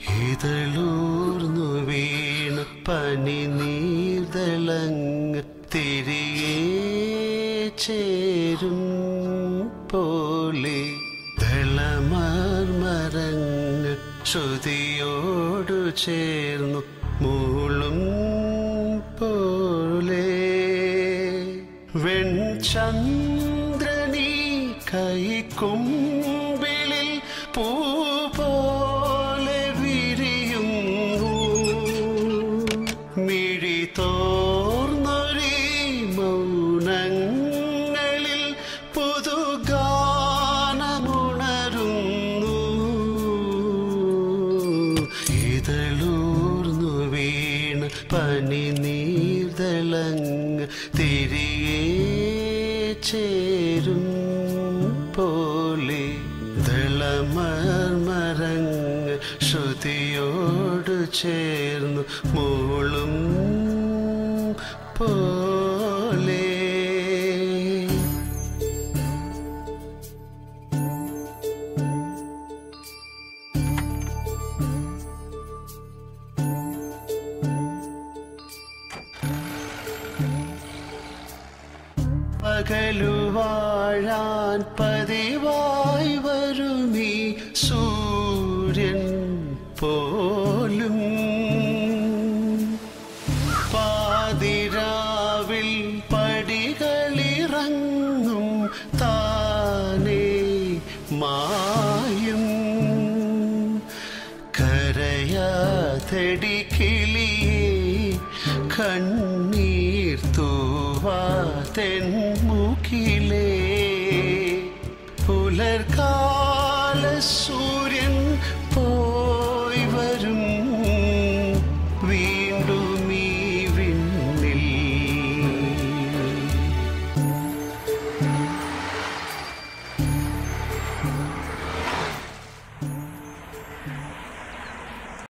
ഇതളൂർന്നു വീണ പനി നീർദളങ്ങ് തിരികെ ചേരും പോലെ ദളമാർമരങ്ങ് ശ്രുതിയോടു ചേർന്നു മൂളും പോലെ വെൺചന്ദ്രനീ കൈക്കുമ്പിളിൽ പൂ പോലെ വിരിയുന്നു മിഴി തോർന്നൊരീ മൗനങ്ങളിൽ പുതുഗാനമുണരുന്നു ഇതളൂർന്നു വീണ പനി നീർദളങ്ങ് തിരികെ ചേരും പോലെ ദളമർമരങ്ങ് ശ്രുതിയോട് ചേർന്നു മൂളും പോലെ പകലുവാഴാൻ പതിവായി വരുമീ സൂര്യൻ പോലും പാതിരാവിൽ പടികളിറങ്ങും താനേ മായും കരയാതെടി കിളിയേ കണ്ണീർ തൂവാതെന്മുഖിലേ പുലർകാല സൂ